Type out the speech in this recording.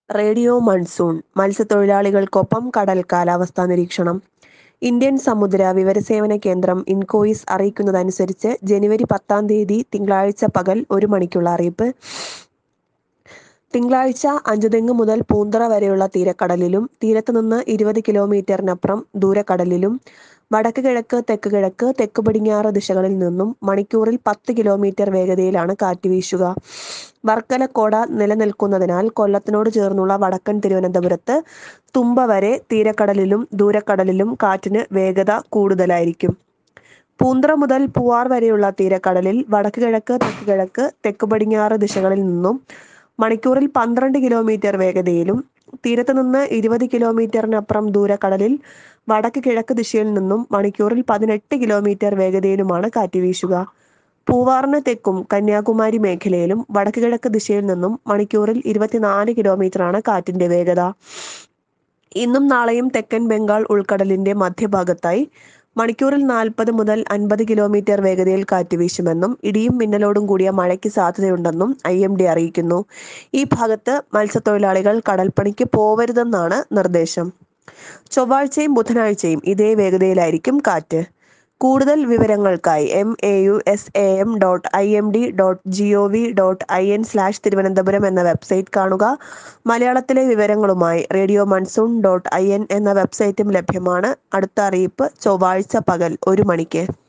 radio monsoon മത്സ്യത്തൊഴിലാളികൾക്കൊപ്പം കടൽ കാലാവസ്ഥാ നിരീക്ഷണം ഇന്ത്യൻ സമുദ്ര വിവരസേവന കേന്ദ്രം ഇൻകോയിസ് അറിയിക്കുന്നതനുസരിച്ച് ജനുവരി പത്താം തീയതി തിങ്കളാഴ്ച പകൽ ഒരു മണിക്കുള്ള അറിയിപ്പ് തിങ്കളാഴ്ച അഞ്ചുതെങ്ങ് മുതൽ പൂന്തറ വരെയുള്ള തീരക്കടലിലും തീരത്ത് നിന്ന് ഇരുപത് കിലോമീറ്ററിനപ്പുറം ദൂരക്കടലിലും വടക്ക് കിഴക്ക് തെക്ക് കിഴക്ക് തെക്ക് പടിഞ്ഞാറ് ദിശകളിൽ നിന്നും മണിക്കൂറിൽ പത്ത് കിലോമീറ്റർ വേഗതയിലാണ് കാറ്റ് വീശുക വർക്കലക്കോട നിലനിൽക്കുന്നതിനാൽ കൊല്ലത്തിനോട് ചേർന്നുള്ള വടക്കൻ തിരുവനന്തപുരത്ത് തുമ്പ വരെ തീരക്കടലിലും ദൂരക്കടലിലും കാറ്റിന് വേഗത കൂടുതലായിരിക്കും പൂന്തറ മുതൽ പൂവാർ വരെയുള്ള തീരക്കടലിൽ വടക്ക് കിഴക്ക് തെക്ക് കിഴക്ക് തെക്ക് പടിഞ്ഞാറ് ദിശകളിൽ നിന്നും മണിക്കൂറിൽ പന്ത്രണ്ട് കിലോമീറ്റർ വേഗതയിലും തീരത്ത് നിന്ന് ഇരുപത് കിലോമീറ്ററിനപ്പുറം ദൂരക്കടലിൽ വടക്ക് കിഴക്ക് ദിശയിൽ നിന്നും മണിക്കൂറിൽ പതിനെട്ട് കിലോമീറ്റർ വേഗതയിലുമാണ് കാറ്റ് വീശുക പൂവാറിന് തെക്കും കന്യാകുമാരി മേഖലയിലും വടക്ക് കിഴക്ക് ദിശയിൽ നിന്നും മണിക്കൂറിൽ ഇരുപത്തിനാല് കിലോമീറ്ററാണ് കാറ്റിന്റെ വേഗത ഇന്നും നാളെയും തെക്കൻ ബംഗാൾ ഉൾക്കടലിന്റെ മധ്യഭാഗത്തായി മണിക്കൂറിൽ നാൽപ്പത് മുതൽ അൻപത് കിലോമീറ്റർ വേഗതയിൽ കാറ്റ് വീശുമെന്നും ഇടിയും മിന്നലോടും കൂടിയ മഴയ്ക്ക് സാധ്യതയുണ്ടെന്നും ഐ എം ഡി അറിയിക്കുന്നു ഈ ഭാഗത്ത് മത്സ്യത്തൊഴിലാളികൾ കടൽപ്പണിക്ക് പോവരുതെന്നാണ് നിർദ്ദേശം ചൊവ്വാഴ്ചയും ബുധനാഴ്ചയും ഇതേ വേഗതയിലായിരിക്കും കാറ്റ് കൂടുതൽ വിവരങ്ങൾക്കായി M A U S A M dot I M D dot G O V dot I N slash Thiruvananthapuram എന്ന വെബ്സൈറ്റ് കാണുക മലയാളത്തിലെ വിവരങ്ങളുമായി radio monsoon dot I N എന്ന വെബ്സൈറ്റും ലഭ്യമാണ് അടുത്ത അറിയിപ്പ് ചൊവ്വാഴ്ച പകൽ ഒരു മണിക്ക്